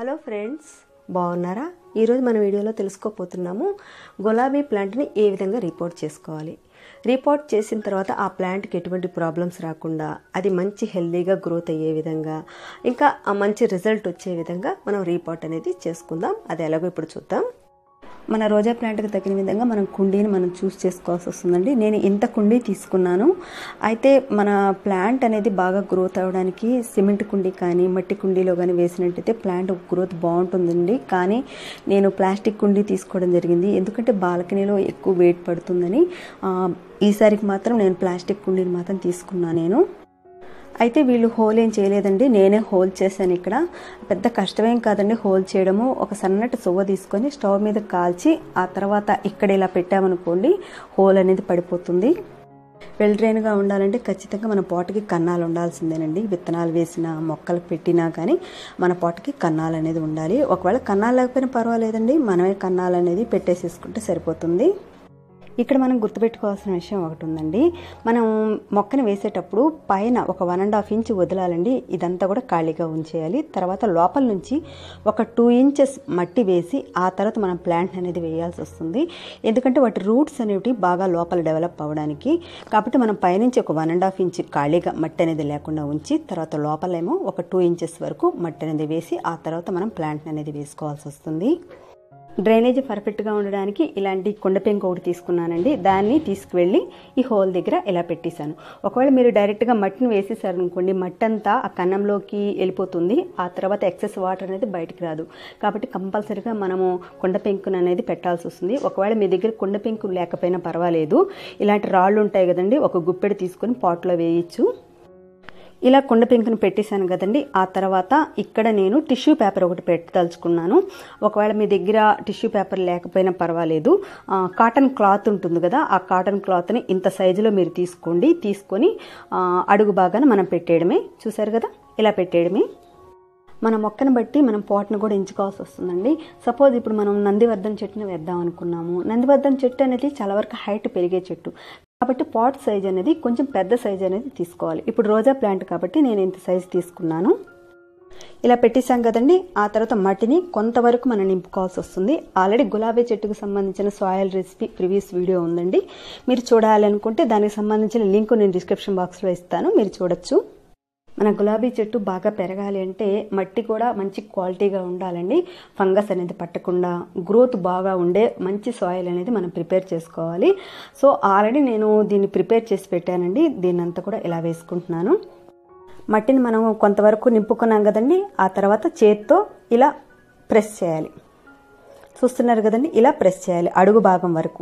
hello friends బాగున్నారా ఈరోజు మన వీడియోలో తెలుసుకోపోతున్నాము గులాబీ ప్లాంట్ని ఏ విధంగా రిపోర్ట్ చేసుకోవాలి రిపోర్ట్ చేసిన తర్వాత ఆ ప్లాంట్కి ఎటువంటి ప్రాబ్లమ్స్ రాకుండా అది మంచి హెల్దీగా గ్రోత్ అయ్యే విధంగా ఇంకా ఆ మంచి రిజల్ట్ వచ్చే విధంగా మనం రిపోర్ట్ అనేది చేసుకుందాం అది ఎలాగో ఇప్పుడు చూద్దాం మన రోజా ప్లాంట్కి తగిన విధంగా మనం కుండీని మనం చూస్ చేసుకోవాల్సి వస్తుందండి నేను ఇంత కుండీ తీసుకున్నాను అయితే మన ప్లాంట్ అనేది బాగా గ్రోత్ అవ్వడానికి సిమెంట్ కుండీ కానీ మట్టి కుండీలో కానీ వేసినట్టయితే ప్లాంట్ గ్రోత్ బాగుంటుందండి కానీ నేను ప్లాస్టిక్ కుండీ తీసుకోవడం జరిగింది ఎందుకంటే బాల్కనీలో ఎక్కువ వెయిట్ పడుతుందని ఆ, ఈసారికి మాత్రం నేను ప్లాస్టిక్ కుండీని మాత్రం తీసుకున్నాను నేను అయితే వీళ్ళు హోల్ ఏం చేయలేదండి నేనే హోల్ చేశాను ఇక్కడ పెద్ద కష్టమేం కాదండి హోల్ చేయడము ఒక సన్నటి సువ్వ తీసుకొని స్టవ్ మీద కాల్చి ఆ తర్వాత ఇక్కడ ఇలా పెట్టామనుకోండి హోల్ అనేది పడిపోతుంది వెల్ డ్రైన్గా ఉండాలంటే ఖచ్చితంగా మన పోటకి కన్నాలు ఉండాల్సిందేనండి విత్తనాలు వేసిన మొక్కలు పెట్టినా కానీ మన పోటకి కన్నాలు అనేది ఉండాలి ఒకవేళ కన్నాలు లేకపోయినా పర్వాలేదండి మనమే కన్నాలు అనేది పెట్టేసేసుకుంటే సరిపోతుంది ఇక్కడ మనం గుర్తుపెట్టుకోవాల్సిన విషయం ఒకటి ఉందండి మనం మొక్కను వేసేటప్పుడు పైన ఒక వన్ అండ్ హాఫ్ ఇంచ్ వదలాలండి ఇదంతా కూడా ఖాళీగా ఉంచేయాలి తర్వాత లోపల నుంచి ఒక టూ ఇంచెస్ మట్టి వేసి ఆ తర్వాత మనం ప్లాంట్ అనేది వేయాల్సి వస్తుంది ఎందుకంటే వాటి రూట్స్ అనేవి బాగా లోపల డెవలప్ అవ్వడానికి కాబట్టి మనం పైనుంచి ఒక వన్ అండ్ హాఫ్ ఇంచ్ ఖాళీగా మట్టి అనేది లేకుండా ఉంచి తర్వాత లోపలేమో ఒక టూ ఇంచెస్ వరకు మట్టి అనేది వేసి ఆ తర్వాత మనం ప్లాంట్ అనేది వేసుకోవాల్సి వస్తుంది డ్రైనేజ్ పర్ఫెక్ట్గా ఉండడానికి ఇలాంటి కొండ పెంకు ఒకటి తీసుకున్నానండి దాన్ని తీసుకువెళ్ళి ఈ హోల్ దగ్గర ఇలా పెట్టేశాను ఒకవేళ మీరు డైరెక్ట్గా మట్టిని వేసేసారనుకోండి మట్టి అంతా ఆ కన్నంలోకి వెళ్ళిపోతుంది ఆ తర్వాత ఎక్సెస్ వాటర్ అనేది బయటికి రాదు కాబట్టి కంపల్సరీగా మనము కొండ పెంకును అనేది పెట్టాల్సి వస్తుంది ఒకవేళ మీ దగ్గర కొండ పెంకు లేకపోయినా పర్వాలేదు ఇలాంటి రాళ్ళు ఉంటాయి కదండి ఒక గుప్పెడు తీసుకొని పాట్లో వేయచ్చు ఇలా కుండ పెంకును పెట్టేశాను కదండి ఆ తర్వాత ఇక్కడ నేను టిష్యూ పేపర్ ఒకటి పెట్టదలుచుకున్నాను ఒకవేళ మీ దగ్గర టిష్యూ పేపర్ లేకపోయినా పర్వాలేదు ఆ, కాటన్ క్లాత్ ఉంటుంది కదా ఆ కాటన్ క్లాత్ని ఇంత సైజులో మీరు తీసుకోండి తీసుకొని ఆ, అడుగు భాగాన మనం పెట్టేయడమే చూసారు కదా ఇలా పెట్టేయడమే మన మొక్కను బట్టి మనం పాట్ను కూడా ఎంచుకోవాల్సి వస్తుందండి సపోజ్ ఇప్పుడు మనం నందివర్ధన్ చెట్టుని వేద్దాం అనుకున్నాము నందివర్ధన్ చెట్టు అనేది చాలా వరకు హైట్ పెరిగే చెట్టు కాబట్టి పాట్ సైజ్ అనేది కొంచెం పెద్ద సైజ్ అనేది తీసుకోవాలి ఇప్పుడు రోజా ప్లాంట్ కాబట్టి నేను ఇంత సైజ్ తీసుకున్నాను ఇలా పెట్టేశాం కదండి ఆ తర్వాత మట్టిని కొంతవరకు మనం నింపుకోవాల్సి వస్తుంది ఆల్రెడీ గులాబీ చెట్టుకు సంబంధించిన సాయిల్ రెసిపీ ప్రీవియస్ వీడియో ఉందండి మీరు చూడాలనుకుంటే దానికి సంబంధించిన లింక్ నేను డిస్క్రిప్షన్ బాక్స్లో ఇస్తాను మీరు చూడొచ్చు మన గులాబీ చెట్టు బాగా పెరగాలి అంటే మట్టి కూడా మంచి క్వాలిటీగా ఉండాలండి ఫంగస్ అనేది పట్టకుండా గ్రోత్ బాగా ఉండే మంచి సాయిల్ అనేది మనం ప్రిపేర్ చేసుకోవాలి సో ఆల్రెడీ నేను దీన్ని ప్రిపేర్ చేసి పెట్టానండి దీన్ని అంతా కూడా ఇలా వేసుకుంటున్నాను మట్టిని మనం కొంతవరకు నింపుకున్నాం కదండి ఆ తర్వాత చేత్తో ఇలా ప్రెస్ చేయాలి చూస్తున్నారు కదండి ఇలా ప్రెస్ చేయాలి అడుగు భాగం వరకు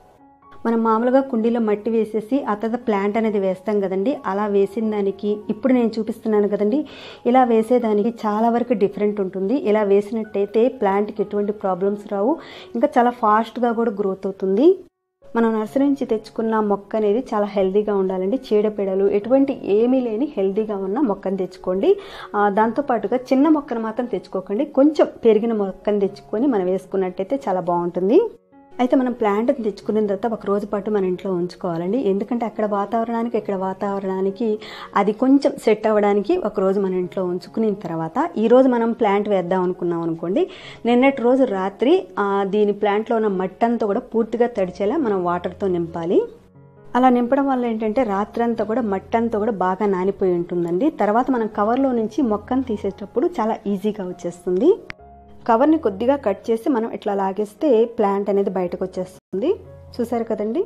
మనం మామూలుగా కుండీలో మట్టి వేసేసి ఆ తర్వాత ప్లాంట్ అనేది వేస్తాం కదండి అలా వేసిన దానికి ఇప్పుడు నేను చూపిస్తున్నాను కదండి ఇలా వేసేదానికి చాలా వరకు డిఫరెంట్ ఉంటుంది ఇలా వేసినట్టయితే ప్లాంట్కి ఎటువంటి ప్రాబ్లమ్స్ రావు ఇంకా చాలా ఫాస్ట్గా కూడా గ్రోత్ అవుతుంది మనం నర్సరీ నుంచి తెచ్చుకున్న మొక్క అనేది చాలా హెల్దీగా ఉండాలండి చీడపీడలు ఎటువంటి ఏమీ లేని హెల్దీగా ఉన్న మొక్కను తెచ్చుకోండి ఆ, దాంతోపాటుగా చిన్న మొక్కను మాత్రం తెచ్చుకోకండి కొంచెం పెరిగిన మొక్కను తెచ్చుకొని మనం వేసుకున్నట్టయితే చాలా బాగుంటుంది అయితే మనం ప్లాంట్ని తెచ్చుకున్న తర్వాత ఒక రోజు పాటు మన ఇంట్లో ఉంచుకోవాలండి ఎందుకంటే అక్కడ వాతావరణానికి ఇక్కడ వాతావరణానికి అది కొంచెం సెట్ అవ్వడానికి ఒక రోజు మన ఇంట్లో ఉంచుకున్న తర్వాత ఈ రోజు మనం ప్లాంట్ వేద్దాం అనుకున్నాం అనుకోండి నిన్నటి రోజు రాత్రి ఆ, దీని ప్లాంట్లో ఉన్న మట్టి అంతా కూడా పూర్తిగా తడిచేలా మనం వాటర్తో నింపాలి అలా నింపడం వల్ల ఏంటంటే రాత్రంతా కూడా మట్టి అంతా కూడా బాగా నానిపోయి ఉంటుందండి తర్వాత మనం కవర్లో నుంచి మొక్కను తీసేటప్పుడు చాలా ఈజీగా వచ్చేస్తుంది కవర్ని కొద్దిగా కట్ చేసి మనం ఇట్లా లాగేస్తే ప్లాంట్ అనేది బయటకు వచ్చేస్తుంది చూసారు కదండి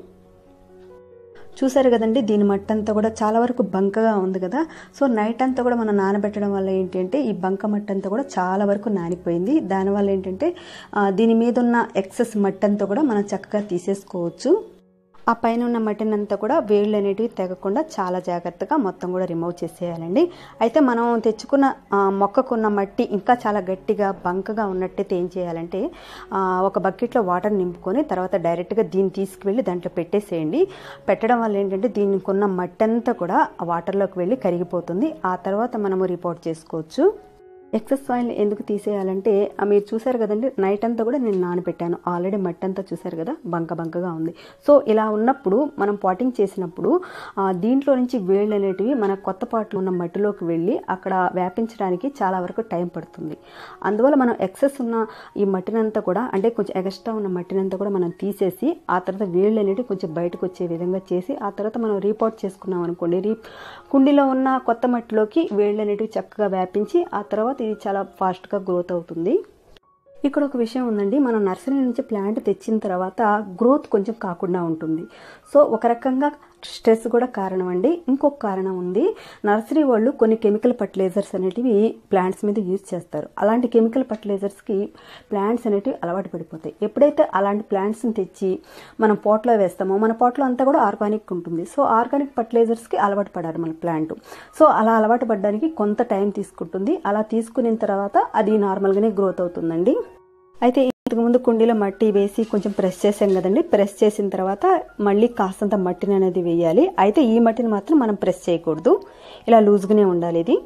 చూసారు కదండి దీని మట్టి అంతా కూడా చాలా వరకు బంకగా ఉంది కదా సో నైట్ అంతా కూడా మనం నానబెట్టడం వల్ల ఏంటంటే ఈ బంక మట్టి అంతా కూడా చాలా వరకు నానిపోయింది దానివల్ల ఏంటంటే ఆ, దీని మీద ఉన్న ఎక్సెస్ మట్టి అంతా కూడా మనం చక్కగా తీసేసుకోవచ్చు ఆ పైన ఉన్న మట్టిని అంతా కూడా వేళ్ళు అనేటివి తెగకుండా చాలా జాగ్రత్తగా మొత్తం కూడా రిమూవ్ చేసేయాలండి అయితే మనం తెచ్చుకున్న ఆ, మొక్కకున్న మట్టి ఇంకా చాలా గట్టిగా బంకగా ఉన్నట్టయితే ఏం చేయాలంటే ఆ, ఒక బకెట్లో వాటర్ నింపుకొని తర్వాత డైరెక్ట్గా దీన్ని తీసుకువెళ్ళి దాంట్లో పెట్టేసేయండి పెట్టడం వల్ల ఏంటంటే దీనికి ఉన్న మట్టి అంతా కూడా ఆ వాటర్లోకి వెళ్ళి కరిగిపోతుంది ఆ తర్వాత మనము రిపోర్ట్ చేసుకోవచ్చు ఎక్సెస్ సాయిల్ని ఎందుకు తీసేయాలంటే ఆ మీరు చూసారు కదండి నైట్ అంతా కూడా నేను నానబెట్టాను ఆల్రెడీ మట్టి అంతా చూసారు కదా బంక బంకగా ఉంది సో ఇలా ఉన్నప్పుడు మనం పాటింగ్ చేసినప్పుడు ఆ, దీంట్లో నుంచి వేళ్ళు అనేటివి మన కొత్త పాటలు ఉన్న మట్టిలోకి వెళ్ళి అక్కడ వ్యాపించడానికి చాలా వరకు టైం పడుతుంది అందువల్ల మనం ఎక్సెస్ ఉన్న ఈ మట్టినంతా కూడా అంటే కొంచెం ఎక్స్ట్రా ఉన్న మట్టినంతా కూడా మనం తీసేసి ఆ తర్వాత వేళ్ళు అనేటివి కొంచెం బయటకు వచ్చే విధంగా చేసి ఆ తర్వాత మనం రీపోర్ట్ చేసుకున్నాం అనుకోండి రీ కుండీలో ఉన్న కొత్త మట్టిలోకి వేళ్ళు అనేటివి చక్కగా వ్యాపించి ఆ తర్వాత ఇది చాలా ఫాస్ట్గా గ్రోత్ అవుతుంది ఇక్కడ ఒక విషయం ఉందండి మనం నర్సరీ నుంచి ప్లాంట్ తెచ్చిన తర్వాత గ్రోత్ కొంచెం కాకుండా ఉంటుంది సో ఒక రకంగా స్ట్రెస్ కూడా కారణం అండి ఇంకొక కారణం ఉంది నర్సరీ వాళ్ళు కొన్ని కెమికల్ ఫర్టిలైజర్స్ అనేటివి ప్లాంట్స్ మీద యూజ్ చేస్తారు అలాంటి కెమికల్ ఫర్టిలైజర్స్కి ప్లాంట్స్ అనేటివి అలవాటు పడిపోతాయి ఎప్పుడైతే అలాంటి ప్లాంట్స్ని తెచ్చి మనం పోట్లో వేస్తామో మన పోట్లో అంతా కూడా ఆర్గానిక్ ఉంటుంది సో ఆర్గానిక్ ఫర్టిలైజర్స్కి అలవాటు పడారు మన ప్లాంట్ సో అలా అలవాటు పడడానికి కొంత టైం తీసుకుంటుంది అలా తీసుకున్న తర్వాత అది నార్మల్గానే గ్రోత్ అవుతుందండి అయితే ఇంతకుముందు కుండీలో మట్టి వేసి కొంచెం ప్రెస్ చేసాం కదండి ప్రెస్ చేసిన తర్వాత మళ్ళీ కాస్తంత మట్టిని అనేది వేయాలి అయితే ఈ మట్టిని మాత్రం మనం ప్రెస్ చేయకూడదు ఇలా లూజ్గానే ఉండాలి ఇది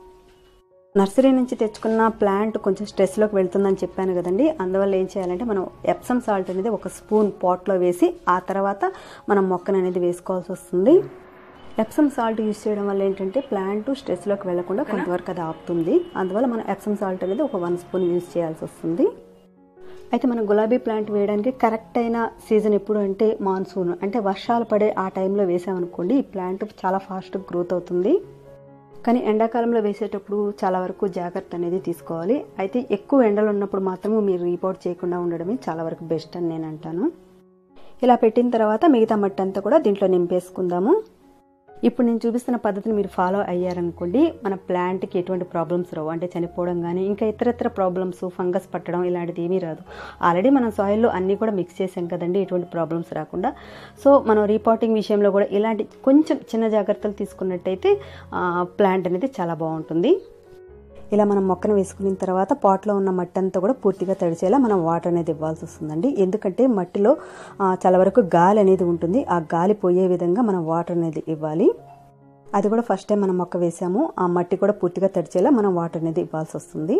నర్సరీ నుంచి తెచ్చుకున్న ప్లాంట్ కొంచెం స్ట్రెస్లోకి వెళ్తుందని చెప్పాను కదండి అందువల్ల ఏం చేయాలంటే మనం ఎప్సమ్ సాల్ట్ అనేది ఒక స్పూన్ పాట్లో వేసి ఆ తర్వాత మనం మొక్కను అనేది వేసుకోవాల్సి వస్తుంది ఎప్సమ్ సాల్ట్ యూజ్ చేయడం వల్ల ఏంటంటే ప్లాంట్ స్ట్రెస్లోకి వెళ్లకుండా కొంతవరకు అది ఆపుతుంది అందువల్ల మనం ఎప్సమ్ సాల్ట్ అనేది ఒక వన్ స్పూన్ యూజ్ చేయాల్సి వస్తుంది అయితే మనం గులాబీ ప్లాంట్ వేయడానికి కరెక్ట్ అయిన సీజన్ ఎప్పుడు అంటే మాన్సూన్ అంటే వర్షాలు పడే ఆ టైంలో వేసామనుకోండి ఈ ప్లాంట్ చాలా ఫాస్ట్గా గ్రోత్ అవుతుంది కానీ ఎండాకాలంలో వేసేటప్పుడు చాలా వరకు జాగ్రత్త అనేది తీసుకోవాలి అయితే ఎక్కువ ఎండలు ఉన్నప్పుడు మాత్రమే మీరు రిపోర్ట్ చేయకుండా ఉండడమే చాలా వరకు బెస్ట్ అని నేను అంటాను ఇలా పెట్టిన తర్వాత మిగతా మట్టి అంతా కూడా దీంట్లో నింపేసుకుందాము ఇప్పుడు నేను చూపిస్తున్న పద్ధతిని మీరు ఫాలో అయ్యారనుకోండి మన ప్లాంట్కి ఎటువంటి ప్రాబ్లమ్స్ రావు అంటే చనిపోవడం కానీ ఇంకా ఇతరత్ర ప్రాబ్లమ్స్ ఫంగస్ పట్టడం ఇలాంటిది ఏమీ రాదు ఆల్రెడీ మనం సాయిల్లో అన్నీ కూడా మిక్స్ చేసాం కదండి ఎటువంటి ప్రాబ్లమ్స్ రాకుండా సో మనం రీపాటింగ్ విషయంలో కూడా ఇలాంటి కొంచెం చిన్న జాగ్రత్తలు తీసుకున్నట్టయితే ప్లాంట్ అనేది చాలా బాగుంటుంది ఇలా మనం మొక్కను వేసుకున్న తర్వాత పాట్లో ఉన్న మట్టి అంతా కూడా పూర్తిగా తడిచేలా మనం వాటర్ అనేది ఇవ్వాల్సి వస్తుందండి ఎందుకంటే మట్టిలో ఆ, చాలా వరకు గాలి అనేది ఉంటుంది ఆ గాలి పోయే విధంగా మనం వాటర్ అనేది ఇవ్వాలి అది కూడా ఫస్ట్ టైం మనం మొక్క వేసాము ఆ మట్టి కూడా పూర్తిగా తడిచేలా మనం వాటర్ అనేది ఇవ్వాల్సి వస్తుంది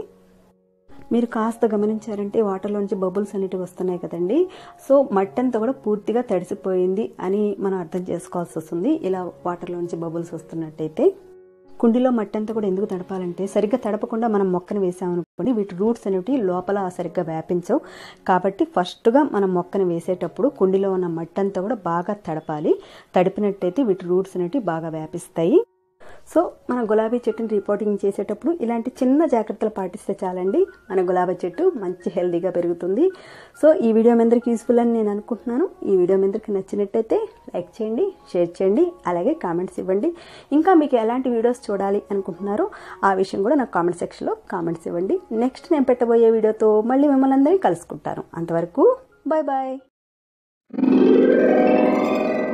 మీరు కాస్త గమనించారంటే వాటర్లోంచి బబుల్స్ అనేటివి వస్తున్నాయి కదండి సో మట్టి అంతా కూడా పూర్తిగా తడిసిపోయింది అని మనం అర్థం చేసుకోవాల్సి వస్తుంది ఇలా వాటర్లోంచి బబుల్స్ వస్తున్నట్టయితే కుండీలో మట్టి అంతా కూడా ఎందుకు తడపాలంటే సరిగ్గా తడపకుండా మనం మొక్కను వేసామనుకోండి వీటి రూట్స్ అనేవి లోపల సరిగ్గా వ్యాపించవు కాబట్టి ఫస్ట్గా మనం మొక్కను వేసేటప్పుడు కుండీలో ఉన్న మట్టి అంతా కూడా బాగా తడపాలి తడిపినట్టయితే వీటి రూట్స్ అనేవి బాగా వ్యాపిస్తాయి సో మన గులాబీ చెట్టుని రిపోర్టింగ్ చేసేటప్పుడు ఇలాంటి చిన్న జాగ్రత్తలు పాటిస్తే చాలండి మన గులాబీ చెట్టు మంచి హెల్దీగా పెరుగుతుంది సో ఈ వీడియో మీ అందరికి యూస్ఫుల్ అని నేను అనుకుంటున్నాను ఈ వీడియో మీ అందరికి నచ్చినట్టయితే లైక్ చేయండి షేర్ చేయండి అలాగే కామెంట్స్ ఇవ్వండి ఇంకా మీకు ఎలాంటి వీడియోస్ చూడాలి అనుకుంటున్నారో ఆ విషయం కూడా నాకు కామెంట్ సెక్షన్లో కామెంట్స్ ఇవ్వండి నెక్స్ట్ నేను పెట్టబోయే వీడియోతో మళ్ళీ మిమ్మల్ని అందరినీ కలుసుకుంటాను అంతవరకు బాయ్ బాయ్